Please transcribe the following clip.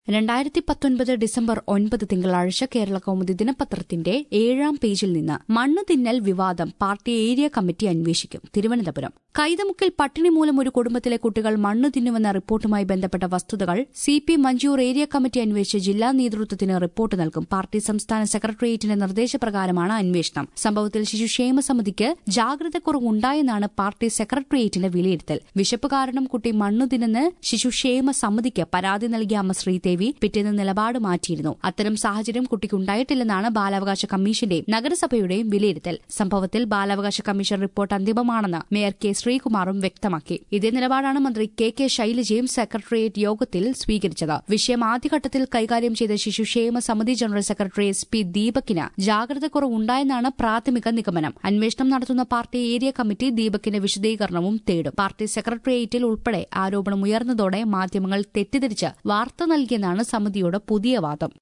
രണ്ടായിരത്തി പത്തൊൻപത് ഡിസംബർ ഒൻപത് തിങ്കളാഴ്ച കേരള കൗമുദി ദിനപത്രത്തിന്റെ ഏഴാം പേജിൽ നിന്ന് മണ്ണ് തിന്നൽ വിവാദം പാർട്ടി ഏരിയ കമ്മിറ്റി അന്വേഷിക്കും തിരുവനന്തപുരം കൈതമുക്കിൽ പട്ടിണി മൂലം ഒരു കുടുംബത്തിലെ കുട്ടികൾ മണ്ണ് തിന്നുമെന്ന റിപ്പോർട്ടുമായി ബന്ധപ്പെട്ട വസ്തുതകൾ C P Manjoor area committee അന്വേഷിച്ച് ജില്ലാ നേതൃത്വത്തിന് റിപ്പോർട്ട് നൽകും പാർട്ടി സംസ്ഥാന സെക്രട്ടേറിയറ്റിന്റെ നിർദ്ദേശപ്രകാരമാണ് അന്വേഷണം സംഭവത്തിൽ ശിശുക്ഷേമ സമിതിക്ക് ജാഗ്രതക്കുറവുണ്ടായെന്നാണ് പാർട്ടി സെക്രട്ടേറിയറ്റിന്റെ വിലയിരുത്തൽ വിശപ്പ് കാരണം കുട്ടി മണ്ണു തിന്നെന്ന് ശിശുക്ഷേമ സമിതിക്ക് പരാതി നൽകിയ അമ്മ ശ്രീദേവി പിറ്റേന്ന് നിലപാട് മാറ്റിയിരുന്നു അത്തരം സാഹചര്യം കുട്ടിക്കുണ്ടായിട്ടില്ലെന്നാണ് ബാലാവകാശ കമ്മീഷന്റെയും നഗരസഭയുടെയും വിലയിരുത്തൽ സംഭവത്തിൽ ബാലാവകാശ കമ്മീഷൻ റിപ്പോർട്ട് അന്തിമമാണെന്ന് മേയർ കെ ശ്രീകുമാറും വ്യക്തമാക്കി ഇതേ നിലപാടാണ് മന്ത്രി കെ കെ ശൈലജയും സെക്രട്ടേറിയറ്റ് യോഗത്തിൽ സ്വീകരിച്ചത് വിഷയം ആദ്യഘട്ടത്തിൽ കൈകാര്യം ചെയ്ത ശിശുക്ഷേമ സമിതി ജനറൽ സെക്രട്ടറി എസ് പി ദീപകിന് ജാഗ്രതക്കുറവുണ്ടായെന്നാണ് പ്രാഥമിക നിഗമനം അന്വേഷണം നടത്തുന്ന പാർട്ടി ഏരിയ കമ്മിറ്റി ദീപകിന്റെ വിശദീകരണവും തേടും പാർട്ടി സെക്രട്ടേറിയറ്റിൽ ഉൾപ്പെടെ ആരോപണം ഉയർന്നതോടെ മാധ്യമങ്ങൾ തെറ്റിദ്ധരിച്ച് വാർത്ത നൽകിയെന്നാണ് സമിതിയുടെ പുതിയ വാദം